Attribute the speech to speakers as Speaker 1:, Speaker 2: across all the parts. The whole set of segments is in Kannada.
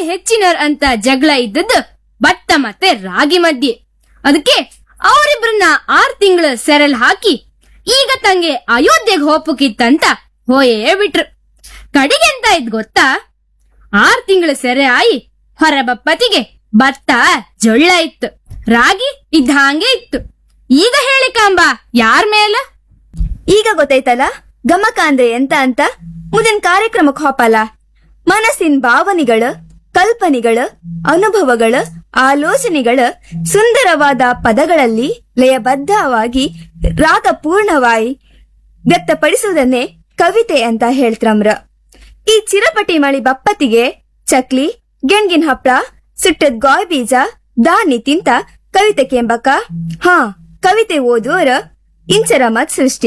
Speaker 1: ಹೆಚ್ಚಿನರ್ ಅಂತ ಜಗಳ ಇದ್ದದ್ದು ಭತ್ತ ಮತ್ತೆ ರಾಗಿ ಮಧ್ಯೆ ಅದಕ್ಕೆ ಅವರಿಬ್ರನ್ನ ಆರ್ ತಿಂಗಳ ಸೆರೆಲ್ ಹಾಕಿ ಈಗ ತಂಗೆ ಅಯೋಧ್ಯೆಗೆ ಹೋಪಕ್ಕಿತ್ತಂತ ಹೋಯೇ ಬಿಟ್ರು ಕಡಿಗೆ ಎಂತ ಇದ್ ಗೊತ್ತಾ ಆರ್ ತಿಂಗಳ ಸೆರೆ ಆಯಿ ಹೊರಬಪ್ಪತಿಗೆ ಭತ್ತ ಜೊಳ್ಳ ಇತ್ತು ರಾಗಿ ಇದ್ದ ಹಾಗೆ ಇತ್ತು ಈಗ ಹೇಳಿ ಕಾಂಬ ಯಾರ್ ಮೇಲ
Speaker 2: ಈಗ ಗೊತ್ತಾಯ್ತಲ್ಲ ಗಮಕ ಅಂದ್ರೆ ಎಂತ ಅಂತ ಮುಂದಿನ ಕಾರ್ಯಕ್ರಮಕ್ಕೆ ಹೋಪಲ್ಲ ಮನಸ್ಸಿನ ಭಾವನೆಗಳ ಕಲ್ಪನೆಗಳ ಅನುಭವಗಳ ಆಲೋಚನೆಗಳ ಸುಂದರವಾದ ಪದಗಳಲ್ಲಿ ಲಯಬದ್ಧವಾಗಿ ರಾಗಪೂರ್ಣವಾಗಿ ವ್ಯಕ್ತಪಡಿಸುವುದನ್ನೇ ಕವಿತೆ ಅಂತ ಹೇಳ್ತ್ರಮ್ರ ಈ ಚಿರಪಟಿ ಮಳಿ ಬಪ್ಪತ್ತಿಗೆ ಚಕ್ಲಿ ಗೆಣ್ಗಿನ ಹಪ್ಳ ಸುಟ್ಟದ್ ಗಾಯ್ ಬೀಜ ದಾನಿ ತಿಂತ ಕವಿತೆ ಕೆಂಬಕ ಹಾ ಕವಿತೆ ಓದುವರ ಇಂಚರ ಮತ್ ಸೃಷ್ಟಿ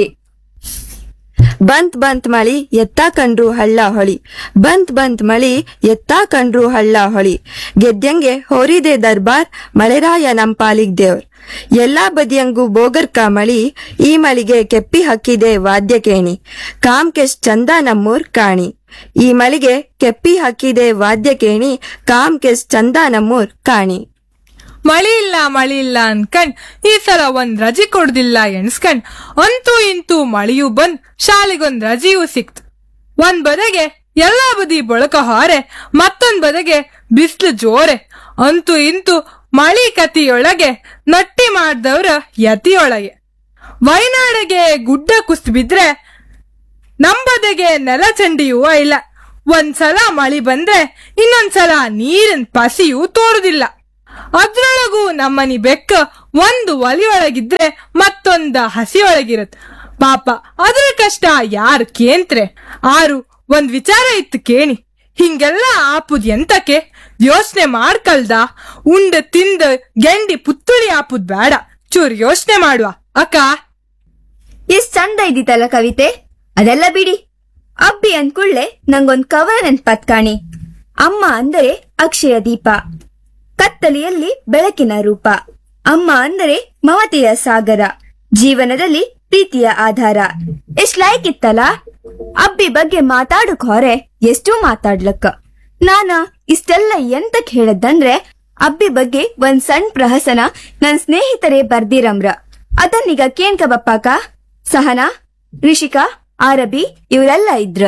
Speaker 3: ಬಂತ್ ಬಂತ್ ಮಳಿ ಎತ್ತಾ ಕಂಡ್ರು ಹಳ್ಳ ಹೊಳಿ ಬಂತ್ ಬಂತ್ ಮಳಿ ಎತ್ತಾ ಕಂಡ್ರು ಹಳ್ಳ ಹೊಳಿ ಗೆದ್ದಂಗೆ ಹೋರಿದೆ ದರ್ಬಾರ್ ಮಳೆರಾಯ ನಂಪಾಲಿಗ್ ದೇವ್ರ್ ಎಲ್ಲಾ ಬದಿಯಂಗೂ ಬೋಗರ್ಕ ಮಳಿ ಈ ಮಳಿಗೆ ಕೆಪ್ಪಿ ಹಕ್ಕಿದೆ ವಾದ್ಯ ಕೇಣಿ ಕಾಮ್ಕೆಶ್ ಚಂದ ನಮ್ಮೂರ್ ಕಾಣಿ ಈ ಮಳಿಗೆ ಕೆಪ್ಪಿ ಹಕ್ಕಿದೆ ವಾದ್ಯ ಕೇಣಿ ಕಾಮ್ಕೆಶ್ ಚಂದ ನಮ್ಮೂರ್ ಕಾಣಿ
Speaker 4: ಮಳಿ ಇಲ್ಲ ಮಳಿ ಇಲ್ಲ ಅನ್ಕಂಡ್ ಈ ಸಲ ಒಂದ್ ರಜೆ ಕೊಡ್ದಿಲ್ಲ ಎಣ್ಸ್ಕಂಡ್ ಅಂತೂ ಇಂತೂ ಮಳಿಯೂ ಬಂದ್ ಶಾಲೆಗೊಂದ್ ರಜೆಯೂ ಸಿಕ್ತು ಒಂದ್ ಬದಗೆ ಎಲ್ಲಾ ಬದಿ ಬಳಕ ಹಾರೆ ಮತ್ತೊಂದ್ ಬದಗೆ ಬಿಸ್ಲು ಜೋರೆ ಅಂತೂ ಇಂತೂ ಮಳಿ ಕತಿಯೊಳಗೆ ನಟ್ಟಿ ಮಾಡ್ದವ್ರ ಯತಿಯೊಳಗೆ ವಯನಾಡಿಗೆ ಗುಡ್ಡ ಕುಸ್ತ್ ಬಿದ್ರೆ ನಂಬದೆಗೆ ನೆಲ ಚಂಡಿಯೂ ಇಲ್ಲ ಒಂದ್ಸಲ ಮಳಿ ಬಂದ್ರೆ ಇನ್ನೊಂದ್ಸಲ ನೀರಿನ ಪಸಿಯೂ ತೋರುದಿಲ್ಲ ಅದ್ರೊಳಗೂ ನಮ್ಮನಿ ಬೆಕ್ಕ ಒಂದು ಒಲಿಯೊಳಗಿದ್ರೆ ಮತ್ತೊಂದ ಹಸಿಯೊಳಗಿರತ್ ಪಾಪ ಅದ್ರ ಕಷ್ಟ ಯಾರ್ ಕೇಂತ್ರೆ ಆರು ಒಂದ್ ವಿಚಾರ ಇತ್ತು ಕೇಣಿ ಹಿಂಗೆಲ್ಲ ಆಪುದ್ ಎಂತಕ್ಕೆ ಯೋಚನೆ ಮಾಡ್ಕಲ್ದ ಉಂಡ ತಿಂದ ಗೆಂಡಿ ಪುತ್ತುಳಿ ಆಪುದ್ ಬೇಡ ಚೂರ್ ಯೋಚನೆ ಮಾಡುವ ಅಕ್ಕ
Speaker 2: ಎಷ್ಟ್ ಚಂದ ಇದ್ದಿತ್ತಲ್ಲ ಕವಿತೆ ಅದೆಲ್ಲ ಬಿಡಿ ಅಬ್ಬಿ ಅಂದ್ಕೂಡ್ಲೆ ನಂಗೊಂದ್ ಕವನ ನೆನ್ಪತ್ ಕಾಣಿ ಅಮ್ಮ ಅಂದರೆ ಅಕ್ಷಯ ದೀಪ ಕತ್ತಲೆಯಲ್ಲಿ ಬೆಳಕಿನ ರೂಪ ಅಮ್ಮ ಅಂದರೆ ಮಮತೆಯ ಸಾಗರ ಜೀವನದಲ್ಲಿ ಪ್ರೀತಿಯ ಆಧಾರ ಎಷ್ಟ್ ಲೈಕ್ ಇತ್ತಲ್ಲ ಅಬ್ಬಿ ಬಗ್ಗೆ ಮಾತಾಡಕ್ ಹೊರೆ ಎಷ್ಟೂ ಮಾತಾಡ್ಲಕ್ಕ ನಾನ ಇಷ್ಟೆಲ್ಲ ಎಂತಕ್ ಹೇಳದಂದ್ರೆ ಅಬ್ಬಿ ಬಗ್ಗೆ ಒಂದ್ ಸಣ್ಣ ಪ್ರಹಸನ ನನ್ ಸ್ನೇಹಿತರೇ ಬರ್ದಿರಮ್ರ ಅದನ್ನೀಗ ಕೇನ್ಕ ಬಪ್ಪಾಕ ಸಹನಾ ರಿಷಿಕಾ ಆರಬಿ ಇವರೆಲ್ಲ ಇದ್ರ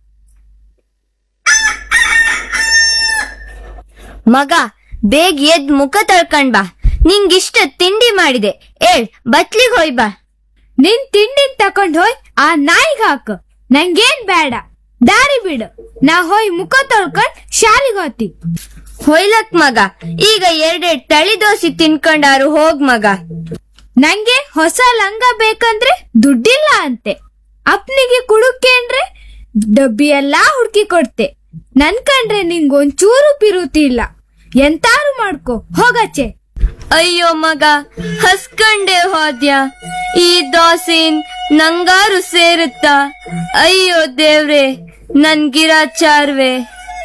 Speaker 5: ಮಗ ಬೇಗ ಎದ್ ಮುಖ ತೊಳ್ಕೊಂಡ್ ಬಾ ನಿಂಗಿಷ್ಟ ತಿಂಡಿ ಮಾಡಿದೆ ಏಳ್ ಬತ್ಲಿಗ್ ಹೋಯ್ ಬಾ
Speaker 1: ನಿನ್ ತಿಂಡಿನ್ ತಕೊಂಡ್ ಹೋಯ್ ಆ ನಾಯಿಗ್ ಹಾಕು ನಂಗೇನ್ ಬೇಡ ದಾರಿ ಬಿಡು ನಾ ಹೋಯ್ ಮುಖ ತೊಳ್ಕೊಂಡ್ ಶಾಲಿಗ್ ಹೋತಿ
Speaker 5: ಹೊಯ್ಲಕ್ ಮಗ ಈಗ ಎರಡೆರಡ್ ತಳಿ ದೋಸೆ ತಿನ್ಕೊಂಡಾರು ಹೋಗ್ ಮಗ
Speaker 1: ನಂಗೆ ಹೊಸ ಲಂಗ ಬೇಕಂದ್ರೆ ದುಡ್ಡಿಲ್ಲ ಅಂತೆ ಅಪ್ನಿಗೆ ಕುಡುಕೇಂದ್ರೆ ಡಬ್ಬಿ ಎಲ್ಲಾ ಹುಡ್ಕಿ ಕೊಡ್ತೆ ನನ್ ಕಂಡ್ರೆ ನಿಂಗೊಂಚೂರು ಪಿರುತಿ ಇಲ್ಲ ಎಂತಾರು ಮಾಡ್ಕೋ ಹೋಗಚ್ಚೆ
Speaker 5: ಅಯ್ಯೋ ಮಗ ಹಸ್ಕಂಡೆ ಹೋದ್ಯ ಈ ದೋಸೆನ್ ನಂಗಾರು ಸೇರುತ್ತಾ ಅಯ್ಯೋ ದೇವ್ರೆ ನನ್ ಗಿರಾಚಾರ್ವೆ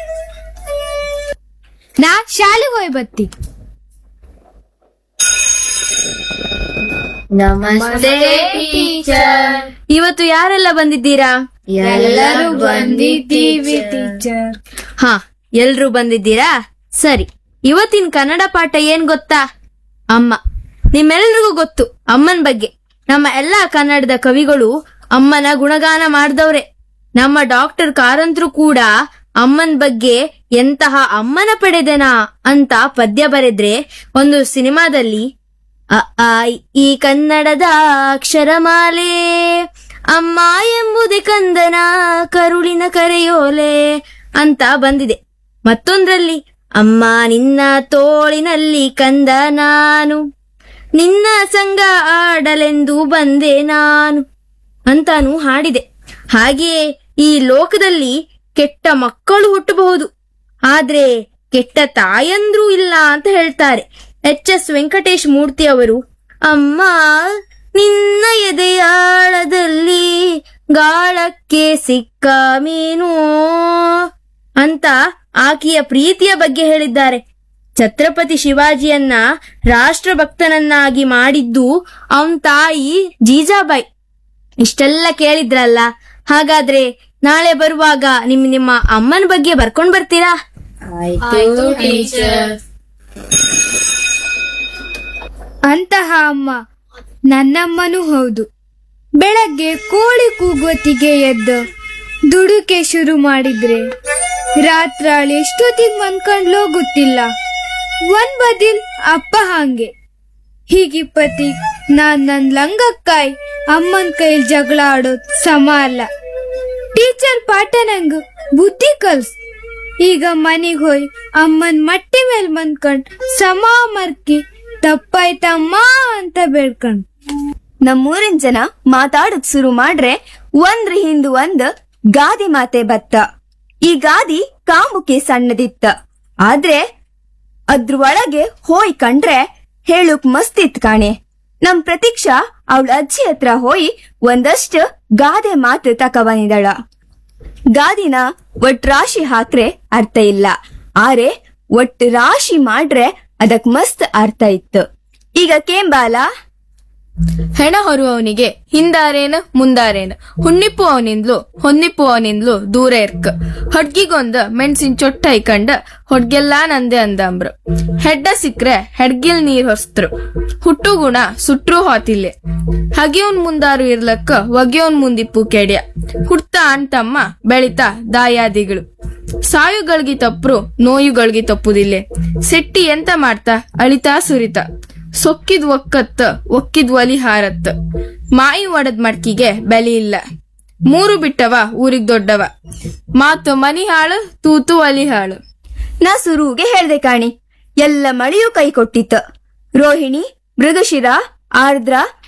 Speaker 1: ನಾ ಶಾಲೆಗೆ ಹೋಯ್ ಬತ್ತಿ
Speaker 5: ನಮಸ್ತೆ ಟೀಚರ್ ಇವತ್ತು ಯಾರೆಲ್ಲ ಬಂದಿದ್ದೀರಾ ಎಲ್ಲರೂ ಬಂದಿದ್ದೀವಿ
Speaker 1: ಟೀಚರ್
Speaker 5: ಹಾ ಎಲ್ರೂ ಬಂದಿದ್ದೀರಾ ಸರಿ ಇವತ್ತಿನ ಕನ್ನಡ ಪಾಠ ಏನ್ ಗೊತ್ತಾ ಅಮ್ಮ ನಿಮ್ಮೆಲ್ರಿಗೂ ಗೊತ್ತು ಅಮ್ಮನ ಬಗ್ಗೆ ನಮ್ಮ ಎಲ್ಲಾ ಕನ್ನಡದ ಕವಿಗಳು ಅಮ್ಮನ ಗುಣಗಾನ ಮಾಡ್ದವ್ರೆ ನಮ್ಮ ಡಾಕ್ಟರ್ ಕಾರಂತ್ರು ಕೂಡ ಅಮ್ಮನ ಬಗ್ಗೆ ಎಂತಹ ಅಮ್ಮನ ಪಡೆದೆನಾ ಅಂತ ಪದ್ಯ ಬರೆದ್ರೆ ಒಂದು ಸಿನಿಮಾದಲ್ಲಿ ಅ ಆ ಇ, ಈ ಕನ್ನಡದ ಅಕ್ಷರಮಾಲೆ ಅಮ್ಮ ಎಂಬುದೇ ಕಂದನ ಕರುಳಿನ ಕರೆಯೋಲೆ ಅಂತ ಬಂದಿದೆ ಮತ್ತೊಂದ್ರಲ್ಲಿ ಅಮ್ಮ ನಿನ್ನ ತೋಳಿನಲ್ಲಿ ಕಂದ ನಾನು ನಿನ್ನ ಸಂಗ ಆಡಲೆಂದು ಬಂದೆ ನಾನು ಅಂತಾನು ಹಾಡಿದೆ ಹಾಗೆಯೇ ಈ ಲೋಕದಲ್ಲಿ ಕೆಟ್ಟ ಮಕ್ಕಳು ಹುಟ್ಟಬಹುದು ಆದ್ರೆ ಕೆಟ್ಟ ತಾಯಂದ್ರೂ ಇಲ್ಲ ಅಂತ ಹೇಳ್ತಾರೆ ಎಚ್ ಎಸ್ ವೆಂಕಟೇಶ್ ಮೂರ್ತಿ ಅವರು ಅಮ್ಮ ನಿನ್ನ ಎದೆಯಾಳದಲ್ಲಿ ಗಾಳಕ್ಕೆ ಸಿಕ್ಕ ಮೀನು ಅಂತ ಆಕೆಯ ಪ್ರೀತಿಯ ಬಗ್ಗೆ ಹೇಳಿದ್ದಾರೆ ಛತ್ರಪತಿ ಶಿವಾಜಿಯನ್ನ ರಾಷ್ಟ್ರಭಕ್ತನನ್ನಾಗಿ ಮಾಡಿದ್ದು ಅವನ್ ತಾಯಿ ಜೀಜಾಬಾಯಿ ಇಷ್ಟೆಲ್ಲ ಕೇಳಿದ್ರಲ್ಲ ಹಾಗಾದ್ರೆ ನಾಳೆ ಬರುವಾಗ ನಿಮ್ ನಿಮ್ಮ ಅಮ್ಮನ ಬಗ್ಗೆ ಬರ್ಕೊಂಡ್ ಬರ್ತೀರಾ
Speaker 6: ಅಂತಹ ಅಮ್ಮ ನನ್ನಮ್ಮನೂ ಹೌದು ಬೆಳಗ್ಗೆ ಕೋಳಿ ಕೂಗೋತಿಗೆ ಎದ್ದು ದುಡುಕೆ ಶುರು ಮಾಡಿದ್ರೆ ರಾತ್ರಾಳು ಎಷ್ಟೊತ್ತಿಗೆ ಮನ್ಕೊಂಡ್ಲೋ ಗೊತ್ತಿಲ್ಲ ಒಂದ್ ಬದಿಲ್ ಅಪ್ಪ ಹಾಂಗೆ ಹೀಗಿಪ್ಪತಿ ನಾನ್ ನನ್ ಲಂಗಕ್ಕಾಯ್ ಅಮ್ಮನ್ ಕೈಲ್ ಜಗಳ ಆಡೋದ್ ಸಮ ಅಲ್ಲ ಟೀಚರ್ ಪಾಠ ನಂಗ್ ಬುದ್ಧಿ ಕಲ್ಸ್ ಈಗ ಮನಿಗ್ ಹೋಯ್ ಅಮ್ಮನ್ ಮಟ್ಟಿ ಮೇಲ್ ಮನ್ಕೊಂಡ್ ಸಮ ಮರ್ಕಿ ತಪ್ಪಾಯ್ತಮ್ಮ ಅಂತ ಬೇಡ್ಕೊಂಡ್
Speaker 2: ನಮ್ಮೂರಿನ ಜನ ಮಾತಾಡಕ್ ಶುರು ಮಾಡ್ರೆ ಒಂದ್ರ ಹಿಂದು ಒಂದ್ ಗಾದಿ ಮಾತೆ ಬತ್ತ ಈ ಗಾದಿ ಕಾಮುಕೆ ಸಣ್ಣದಿತ್ತ ಆದ್ರೆ ಅದ್ರ ಒಳಗೆ ಹೋಯ್ ಕಂಡ್ರೆ ಹೇಳುಕ್ ಮಸ್ತಿತ್ ಕಾಣೆ ನಮ್ ಪ್ರತೀಕ್ಷಾ ಅವಳ ಅಜ್ಜಿ ಹತ್ರ ಹೋಯಿ ಒಂದಷ್ಟು ಗಾದೆ ಮಾತು ತಕಬಂದಿದಳ ಗಾದಿನ ಒಟ್ ರಾಶಿ ಹಾಕ್ರೆ ಅರ್ಥ ಇಲ್ಲ ಆರೆ ಒಟ್ ರಾಶಿ ಮಾಡ್ರೆ ಅದಕ್ ಮಸ್ತ್ ಅರ್ಥ ಇತ್ತು ಈಗ ಕೇಂಬಾಲ
Speaker 7: ಹೆಣ ಹೊರುವವನಿಗೆ ಹಿಂದಾರೇನು ಮುಂದಾರೇನು ಹುಣ್ಣಿಪ್ಪು ಅವನಿಂದ್ಲು ಹೊನ್ನಿಪ್ಪು ಅವನಿಂದ್ಲು ದೂರ ಇರ್ಕ ಹೊಡ್ಗಿಗೊಂದು ಮೆಣಸಿನ ಚೊಟ್ಟ ಐಕಂಡ ಹೊಡ್ಗೆಲ್ಲಾ ನಂದೆ ಅಂದಂಬ್ರು ಹೆಡ್ಡ ಸಿಕ್ರೆ ಹೆಡ್ಗಿಲ್ ನೀರ್ ಹೊಸ್ತರು ಹುಟ್ಟು ಗುಣ ಸುಟ್ರು ಹೋತಿಲ್ಲೆ ಹಗಿಯವನ್ ಮುಂದಾರು ಇರ್ಲಕ್ಕ ಒಗೆಯವನ್ ಮುಂದಿಪ್ಪು ಕೆಡ್ಯ ಹುಡ್ತಾ ಅಣ್ತಮ್ಮ ಬೆಳಿತಾ ದಾಯಾದಿಗಳು ಸಾಯುಗಳ್ಗಿ ತಪ್ಪರು ನೋಯುಗಳ್ಗಿ ತಪ್ಪುದಿಲ್ಲೆ ಸೆಟ್ಟಿ ಎಂತ ಮಾಡ್ತಾ ಅಳಿತಾ ಸುರಿತ ಸೊಕ್ಕಿದ್ ಒಕ್ಕತ್ತ ಒಕ್ಕಿದ್ ಒಲಿ ಹಾರತ್ತ ಮಾಯಿ ಒಡದ್ ಮಡ್ಕಿಗೆ ಬೆಲೆ ಇಲ್ಲ ಮೂರು ಬಿಟ್ಟವ ಊರಿಗ್ ದೊಡ್ಡವ ಮಾತು ಮನಿ ಹಾಳು ತೂತು ಒಲಿ ಹಾಳು
Speaker 2: ನಾ ಸುರುಗೆ ಹೇಳ್ದೆ ಕಾಣಿ ಎಲ್ಲ ಮಳೆಯೂ ಕೈ ಕೊಟ್ಟಿತ್ತು ರೋಹಿಣಿ ಮೃಗಶಿರ ಆರ್ದ್ರ